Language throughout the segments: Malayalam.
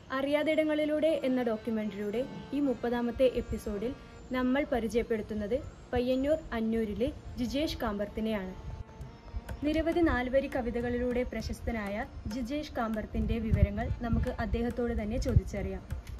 അറിയാതിടങ്ങളിലൂടെ എന്ന ഡോക്യുമെന്ററിയുടെ ഈ മുപ്പതാമത്തെ എപ്പിസോഡിൽ നമ്മൾ പരിചയപ്പെടുത്തുന്നത് പയ്യന്നൂർ അന്നൂരിലെ ജിജേഷ് കാമ്പർത്തിനെയാണ് നിരവധി നാൽവരി കവിതകളിലൂടെ പ്രശസ്തനായ ജിജേഷ് കാമ്പർത്തിന്റെ വിവരങ്ങൾ നമുക്ക് അദ്ദേഹത്തോട് തന്നെ ചോദിച്ചറിയാം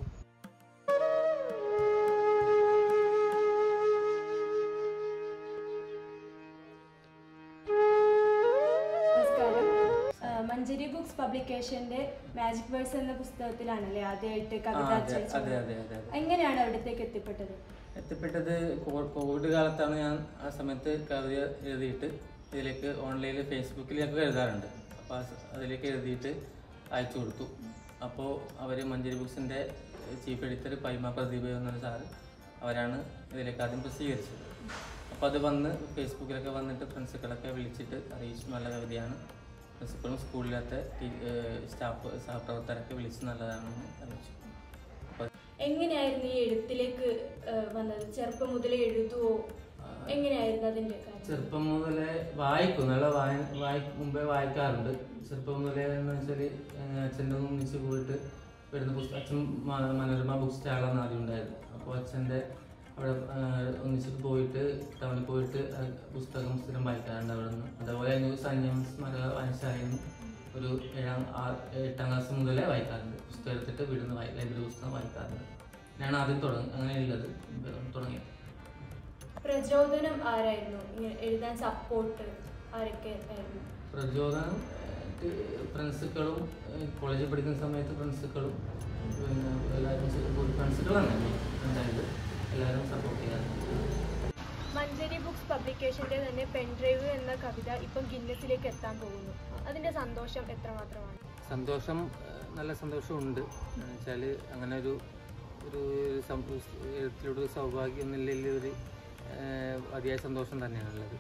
നമസ്കാരം ആ, മഞ്ചരി ബുക്സ് പബ്ലിക്കേഷന്റെ മാജിക് വേഴ്സ് എന്ന പുസ്തകത്തിലാണല്ലേ ആദ്യമായിട്ട് ആ, കവിത അതെ, അച്ചടിച്ചത് അതെ അതെ അതെ അതെ എങ്ങനെയാണ് അവിടത്തേക്ക് എത്തിപ്പെട്ടത് എത്തിപ്പെട്ടത് കോ- കോവിഡ് കാലത്താണ് ഞാൻ ആ സമയത്ത് കവിത എഴുതിയിട്ട് ഇതിലേക്ക് ഓൺലൈനിൽ ഫേസ്ബുക്കിലൊക്കെ എഴുതാറുണ്ട് അപ്പോൾ ആ സ- അതിലേക്ക് എഴുതിയിട്ട് അയച്ചു കൊടുത്തു അപ്പോൾ അവർ മഞ്ചേരി ബുക്സിൻ്റെ ചീഫ് എഡിറ്റർ പൈമ പ്രദീപ് എന്നൊരു സാറ് അവരാണ് ഇതിലേക്ക് ആദ്യം പ്രസിദ്ധീകരിച്ചത് അപ്പോൾ അത് വന്ന് ഫേസ്ബുക്കിലൊക്കെ വന്നിട്ട് പ്രിൻസിപ്പളൊക്കെ വിളിച്ചിട്ട് അറിയിച്ചു നല്ല കവിതയാണ് പ്രിൻസിപ്പളും സ്കൂളിലത്തെ ടീ- ഏഹ് സ്റ്റാഫ് സഹപ്രവർത്തകരൊക്കെ വിളിച്ച് നല്ലതാണെന്ന് അറിയിച്ചു അപ്പോൾ എങ്ങനെയായിരുന്നു ഈ എഴുത്തിലേക്ക് ആ, വന്നത് ചെറുപ്പം മുതലേ എഴുതുവോ എങ്ങനെയായിരുന്നു അതിന്റെ കാര്യം ചെറുപ്പം മുതലേ വായിക്കും നല്ല വായ വായി മുമ്പേ വായിക്കാറുണ്ട് ചെറുപ്പം മുതലേ എന്ന് വെച്ചാൽ അച്ഛൻ്റെ ഒന്നിച്ച് പോയിട്ട് വരുന്ന പുസ്തകം അച്ഛൻ മ- മനോരമ ബുക്ക് സ്റ്റാളാണ് ആദ്യം ഉണ്ടായിരുന്നു അപ്പോൾ അച്ഛൻ്റെ അവിടെ ആ, ഒന്നിച്ചിട്ട് പോയിട്ട് ടൗണിൽ പോയിട്ട് ആ പുസ്തകം സ്ഥിരം വായിക്കാറുണ്ട് അവിടെ നിന്ന് അതേപോലെ തന്നെ സന്യം സ്മര വായനശാലയിൽ ഒരു ഏഴാം ആ- എട്ടാം ക്ലാസ് മുതലേ വായിക്കാറുണ്ട് പുസ്തകം എടുത്തിട്ട് വീടുന്ന് വായി ലൈബ്രറി പുസ്തകം വായിക്കാറുണ്ട് ഞാൻ ആദ്യം തുടങ്ങി അങ്ങനെയുള്ളത് തുടങ്ങിയത് പ്രചോദനം ആരായിരുന്നു ഇങ്ങനെ എഴുതാൻ സപ്പോർട്ട് ആരൊക്കെ ആയിരുന്നു പ്രചോദനം പ്രിൻസിപ്പളും കോളേജിൽ പഠിക്കുന്ന സമയത്ത് പ്രിൻസിപ്പളും പിന്നെ എല്ലാവരും പ്രിൻസിപ്പളാണ് ഉണ്ടായത് എല്ലാവരും സപ്പോർട്ട് ചെയ്യാറുണ്ട് മഞ്ചേരി ബുക്സ് പബ്ലിക്കേഷന്റെ തന്നെ പെൻഡ്രൈവ് എന്ന കവിത ഇപ്പം ഗിന്നസിലേക്ക് എത്താൻ പോകുന്നു അതിന്റെ സന്തോഷം എത്രമാത്രമാണ് സന്തോഷം ഏഹ്, നല്ല സന്തോഷമുണ്ട് എന്ന് വെച്ചാൽ അങ്ങനെ ഒരു ഒരു സം- എഴുത്തിലൂടെ ഒരു സൗഭാഗ്യം എന്നില്ലെങ്കിൽ ഒരു ഏഹ്, അതിയായ സന്തോഷം തന്നെയാണുള്ളത്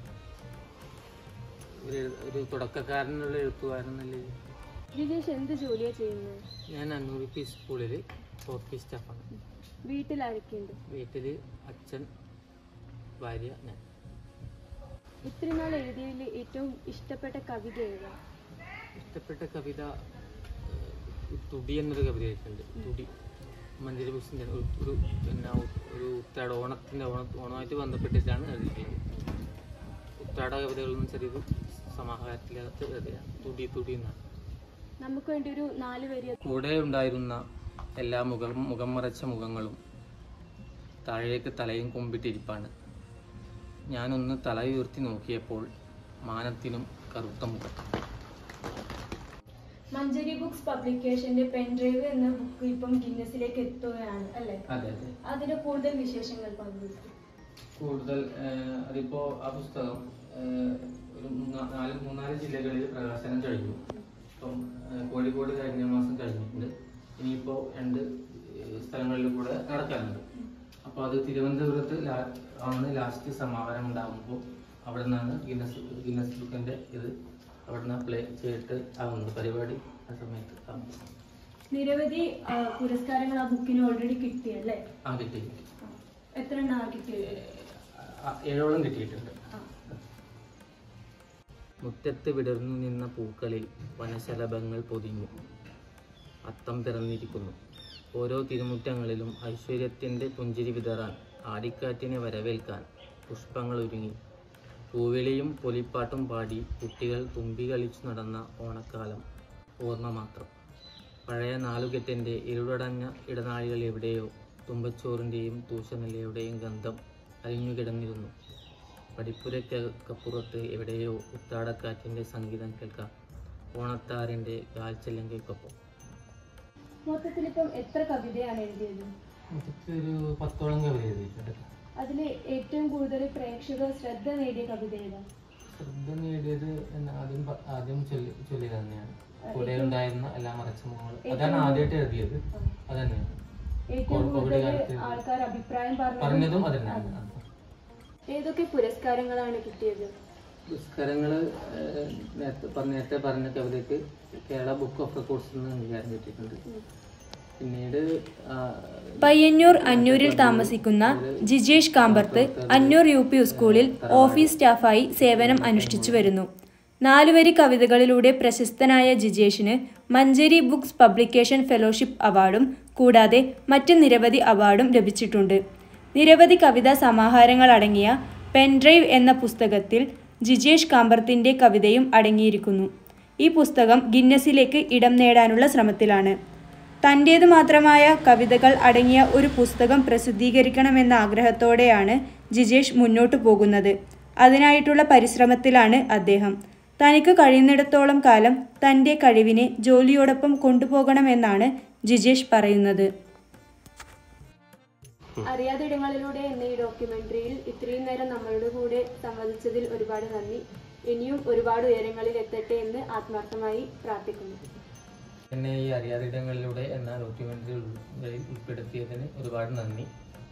ഒരു എഴു- ഒരു തുടക്കക്കാരനുള്ള എഴുത്തുകാരൻ എന്നുള്ള ജിജേഷ് എന്ത് ജോലിയാ ചെയ്യുന്നത് ഞാൻ അന്നൂർ പി സ്കൂളിൽ ഓഫീസ് സ്റ്റാഫാണ് വീട്ടിൽ ആരൊക്കെയുണ്ട് വീട്ടിൽ അച്ഛൻ ഭാര്യ ഞാൻ ഇത്രയും നാൾ എഴുതിയതിൽ ഏറ്റവും ഇഷ്ടപ്പെട്ട കവിത ഏതാ ഇഷ്ടപ്പെട്ട കവിത ഏഹ്, തുടി എന്നൊരു കവിത എഴുതിയിട്ടുണ്ട് തുടി മഞ്ചേരി ബുക്സിൻ്റെ ഒരു ഒരു പിന്നെ ഒരു ഉത്രാട ഓണത്തിൻ്റെ ഓണ ഓണമായിട്ട് ബന്ധപ്പെട്ടിട്ടാണ് എഴുതിയിട്ടുള്ളത് ഉത്രാട കവിതകളിൽ നിന്ന് ചെറിയൊരു സമാഹാരത്തിലകത്ത് കവിതയാണ് തുടി തുടി എന്നാണ് നമുക്ക് വേണ്ടി ഒരു നാല് വരി കൂടെ ഉണ്ടായിരുന്ന എല്ലാ മുഖം മുഖം മറച്ച മുഖങ്ങളും താഴേക്ക് തലയും കുമ്പിട്ടിരിപ്പാണ് ഞാനൊന്ന് തല ഉയർത്തി നോക്കിയപ്പോൾ മാനത്തിനും കറുത്ത മുഖം മഞ്ചേരി ബുക്സ് പബ്ലിക്കേഷന്റെ പെൻഡ്രൈവ് എന്ന ബുക്ക് ഇപ്പം ഗിന്നസിലേക്ക് എത്തുകയാണ് അല്ലേ അതെ അതെ അതിന്റെ കൂടുതൽ വിശേഷങ്ങൾ പങ്കുവയ്ക്കും കൂടുതൽ ഏഹ്, അതിപ്പോ ആ പുസ്തകം ഏഹ്, ഒരു മൂന്നാ- നാല് മൂന്നാല് ജില്ലകളിൽ പ്രകാശനം കഴിഞ്ഞു ഇപ്പം ഏഹ്, കോഴിക്കോട് കഴിഞ്ഞ മാസം കഴിഞ്ഞിട്ടുണ്ട് ഇനിയിപ്പോ രണ്ട് ഏഹ്, സ്ഥലങ്ങളിൽ കൂടെ നടക്കാനുണ്ട് അപ്പോൾ അത് തിരുവനന്തപുരത്ത് ലാ- ആണ് ലാസ്റ്റ് സമാപനം ഉണ്ടാകുമ്പോൾ അവിടെ നിന്നാണ് ഗിന്നസ് ഗിന്നസ് ബുക്കിന്റെ ഇത് അവിടെ നിന്ന് അപ്ലൈ ചെയ്തിട്ട് ആവുന്നത് പരിപാടി ആ സമയത്ത് ആവുന്നത്. നിരവധി ആ, പുരസ്കാരങ്ങൾ ആ ബുക്കിന് ഓൾറെഡി കിട്ടിയല്ലേ ആ കിട്ടി ആ. എത്ര എണ്ണ കിട്ടിയത് ആ, ഏഴോളം കിട്ടിയിട്ടുണ്ട് ആ. മുറ്റത്ത് വിടർന്നു നിന്ന പൂക്കളിൽ വനശലഭങ്ങൾ പൊതിഞ്ഞു അത്തം പിറന്നിരിക്കുന്നു ഓരോ തിരുമുറ്റങ്ങളിലും ഐശ്വര്യത്തിൻ്റെ പുഞ്ചിരി വിതറാൻ ആടിക്കാറ്റിനെ വരവേൽക്കാൻ പുഷ്പങ്ങൾ ഒരുങ്ങി പൂവിളിയും പൊലിപ്പാട്ടും പാടി കുട്ടികൾ തുമ്പി കളിച്ചു നടന്ന ഓണക്കാലം ഓർമ്മ മാത്രം പഴയ നാലുകെട്ടിൻ്റെ ഇരുടടഞ്ഞ ഇടനാഴികൾ എവിടെയോ തുമ്പച്ചോറിൻ്റെയും തൂശനിലയുടെയും ഗന്ധം അലിഞ്ഞു കിടന്നിരുന്നു പടിപ്പുരക്കപ്പുറത്ത് എവിടെയോ ഉത്താടക്കാറ്റിൻ്റെ സംഗീതം കേൾക്കാം ഓണത്താറിൻ്റെ കാൽച്ചെല്ലങ്കയ്ക്കൊപ്പം മൊത്തത്തിൽ ഇപ്പം എത്ര കവിതയാണ് എഴുതിയത് ഒരു പത്തോളം കവിത എഴുതിയിട്ടുണ്ട് അതിൽ ഏറ്റവും കൂടുതൽ പ്രേക്ഷകർ ശ്രദ്ധ നേടിയ കവിത ഏതാ ശ്രദ്ധ നേടിയത് എന്നെ ആദ്യം പ- ആദ്യം ചൊല്ലി ചൊല്ലിയത് തന്നെയാണ് കൂടെ ഉണ്ടായിരുന്ന എല്ലാ മറച്ച മുഖങ്ങളും അതാണ് ആദ്യമായിട്ട് എഴുതിയത് അത് തന്നെയാണ് ഏറ്റവും കോഴിക്കോട് കൂടുതൽ കാലത്ത് ആൾക്കാർ അഭിപ്രായം പറഞ്ഞത് പറഞ്ഞതും അത് തന്നെയാണ് ഏതൊക്കെ പുരസ്കാരങ്ങളാണ് കിട്ടിയത് പുരസ്കാരങ്ങൾ നേരത്തെ പറഞ്ഞ നേരത്തെ പറഞ്ഞ കവിതയ്ക്ക് കേരള ബുക്ക് ഓഫ് റെക്കോർഡ്സിൽ നിന്ന് അംഗീകാരം കിട്ടിയിട്ടുണ്ട് പിന്നീട് ആ, പയ്യന്നൂർ അന്നൂരിൽ താമസിക്കുന്ന ജിജേഷ് കാമ്പർത്ത് അന്നൂർ യു പി സ്കൂളിൽ ഓഫീസ് സ്റ്റാഫായി സേവനം അനുഷ്ഠിച്ചു വരുന്നു നാലുവരി കവിതകളിലൂടെ പ്രശസ്തനായ ജിജേഷിന് മഞ്ചേരി ബുക്സ് പബ്ലിക്കേഷൻ ഫെലോഷിപ്പ് അവാർഡും കൂടാതെ മറ്റ് നിരവധി അവാർഡും ലഭിച്ചിട്ടുണ്ട് നിരവധി കവിതാ സമാഹാരങ്ങൾ അടങ്ങിയ പെൻഡ്രൈവ് എന്ന പുസ്തകത്തിൽ ജിജേഷ് കാമ്പർത്തിൻ്റെ കവിതയും അടങ്ങിയിരിക്കുന്നു ഈ പുസ്തകം ഗിന്നസിലേക്ക് ഇടം നേടാനുള്ള ശ്രമത്തിലാണ് തൻ്റേതു മാത്രമായ കവിതകൾ അടങ്ങിയ ഒരു പുസ്തകം പ്രസിദ്ധീകരിക്കണമെന്ന ആഗ്രഹത്തോടെയാണ് ജിജേഷ് മുന്നോട്ടു പോകുന്നത് അതിനായിട്ടുള്ള പരിശ്രമത്തിലാണ് അദ്ദേഹം തനിക്ക് കഴിയുന്നിടത്തോളം കാലം തൻ്റെ കഴിവിനെ ജോലിയോടൊപ്പം കൊണ്ടുപോകണമെന്നാണ് ജിജേഷ് പറയുന്നത് അറിയാതെ ഇടങ്ങളിലൂടെ എന്ന ഈ ഡോക്യുമെന്ററിയിൽ ഇത്രയും നേരം നമ്മളുടെ കൂടെ സംവദിച്ചതിൽ ഒരുപാട് നന്ദി ഇനിയും ഒരുപാട് ഉയരങ്ങളിൽ എത്തട്ടെ എന്ന് ആത്മാർത്ഥമായി പ്രാർത്ഥിക്കുന്നു എന്നെ ഈ അറിയാതിടങ്ങളിലൂടെ എന്ന ഡോക്യുമെൻ്ററി ഉൾപ്പെടുത്തിയതിന് ഒരുപാട് നന്ദി